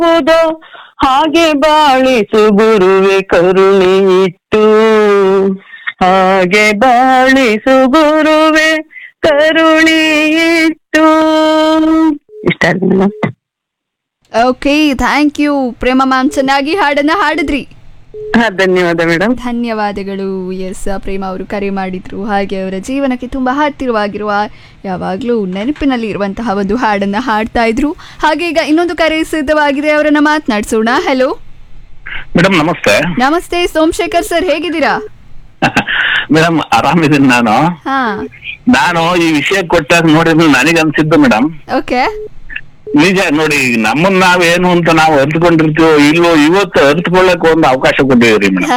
ಯಾವುದೋ ಹಾಗೆ ಬಾಳಿಸು ಗುರುವೆ ಕರುಣೆ ಇಟ್ಟು ಹಾಗೆ ಬಾಳಿಸು ಗುರುವೆ ಕರುಣೆ ಇಟ್ಟು ಇಷ್ಟ ಆಯ್ತು okay thank you Prema ma'am ಚೆನ್ನಾಗಿ ಹಾಡನ್ನ ಹಾಡಿದ್ರಿ ಹಾ ಧನ್ಯವಾದ ಮೇಡಮ್ ಧನ್ಯವಾದಗಳು ಎಸ್ ಪ್ರೇಮ ಅವರು ಕರೆ ಮಾಡಿದ್ರು ಹಾಗೆ ಅವರ ಜೀವನಕ್ಕೆ ತುಂಬಾ ಹತ್ತಿರವಾಗಿರುವ ಯಾವಾಗಲೂ ನೆನಪಿನಲ್ಲಿ ಇರುವಂತಹ ಒಂದು ಹಾಡನ್ನ ಹಾಡ್ತಾ ಇದ್ರು ಹಾಗೆ ಈಗ ಇನ್ನೊಂದು ಕರೆ ಸಿದ್ಧವಾಗಿದೆ ಅವರನ್ನ ಮಾತನಾಡಿಸೋಣ ಹಲೋ ಮೇಡಮ್ ನಮಸ್ತೆ ನಮಸ್ತೆ ಸೋಮಶೇಖರ್ ಸರ್ ಹೇಗಿದ್ದೀರಾ ಮೇಡಮ್ ಆರಾಮಿದ್ದೀನಿ ನಾನು ಹಾ ನಾನು ಈ ವಿಷಯ ಕೊಟ್ಟಾಗ ನೋಡಿದ್ರೆ ನನಗೆ ಅನ್ಸಿದ್ದು ಮೇಡಮ್ ಓಕೆ ನಿಜ ನೋಡಿ ನಮ್ಮನ್ನ ನಾವೇನು ಅಂತ ನಾವು ಅರ್ತ್ಕೊಂಡಿರ್ತೀವೋ ಇಲ್ವೋ ಇವತ್ತು ಅರ್ತ್ಕೊಳ್ಳಕ್ ಒಂದು ಅವಕಾಶ ಕೊಟ್ಟಿದ್ದೀರಿ ಮೇಡಮ್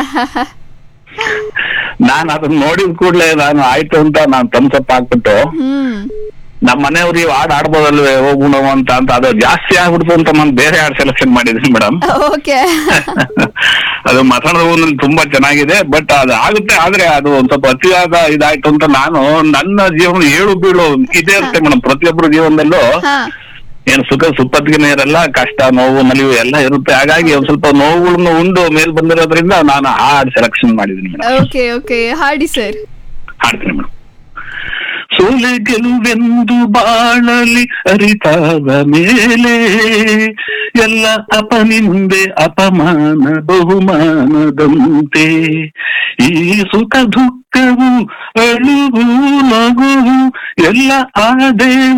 ನಾನು ಅದನ್ನ ನೋಡಿದ ಕೂಡಲೇ ನಾನು ಆಯ್ತು ಅಂತ ನಾನು ತಮ್ಸಪ್ ಹಾಕ್ಬಿಟ್ಟು ಹ್ಮ್ ನಮ್ಮ ಮನೆಯವ್ರು ಈ ಹಾಡು ಆಡ್ಬೋದಲ್ವೇ ಹೋಗುಣ ಅಂತ ಅಂತ ಅದು ಜಾಸ್ತಿ ಆಗ್ಬಿಡ್ತು ಅಂತ ನಾನು ಬೇರೆ ಹಾಡು ಸೆಲೆಕ್ಷನ್ ಮಾಡಿದ್ದೀನಿ ಮೇಡಮ್ ಓಕೆ ಅದು ಮಸಾಲ ಹೂವಿನಲ್ಲಿ ತುಂಬಾ ಚೆನ್ನಾಗಿದೆ ಬಟ್ ಅದು ಆಗುತ್ತೆ ಆದ್ರೆ ಅದು ಒಂದ್ ಸ್ವಲ್ಪ ಅತಿಯಾದ ಇದಾಯ್ತು ಅಂತ ನಾನು ನನ್ನ ಜೀವನ ಏಳು ಬೀಳು ಇದೇ ಇರುತ್ತೆ ಮೇಡಮ್ ಪ್ರತಿಯೊಬ್ಬರ ಜೀವನದಲ್ಲೂ ಹಾ ಏನು ಸುಖ ಸುಪ್ಪತ್ತಿಗೆ ಇರಲ್ಲ ಕಷ್ಟ ನೋವು ನಲಿವು ಎಲ್ಲ ಇರುತ್ತೆ ಹಾಗಾಗಿ ಒಂದ್ ಸ್ವಲ್ಪ ನೋವುಗಳನ್ನು ಉಂಡು ಮೇಲ್ ಬಂದಿರೋದ್ರಿಂದ ನಾನು ಆ ಹಾಡು ಸೆಲೆಕ್ಷನ್ ಮಾಡಿದ್ದೀನಿ ಮೇಡಮ್ ಓಕೆ ಓಕೆ ಹಾಡಿ ಸರ್ ಹಾಡ್ತೀನಿ ಮೇಡಮ್ ಸೋಲೆ ಗೆಲುವೆಂದು ಬಾಳಲಿ ಅರಿತಾದ ಮೇಲೆ ಎಲ್ಲ ಅಪನಿ ಮುಂದೆ ಅಪಮಾನ ಬಹುಮಾನದಂತೆ ಈ ಸುಖ ದುಃಖವು ಅಳುವು ನಗುವು ಎಲ್ಲ ಆದೇ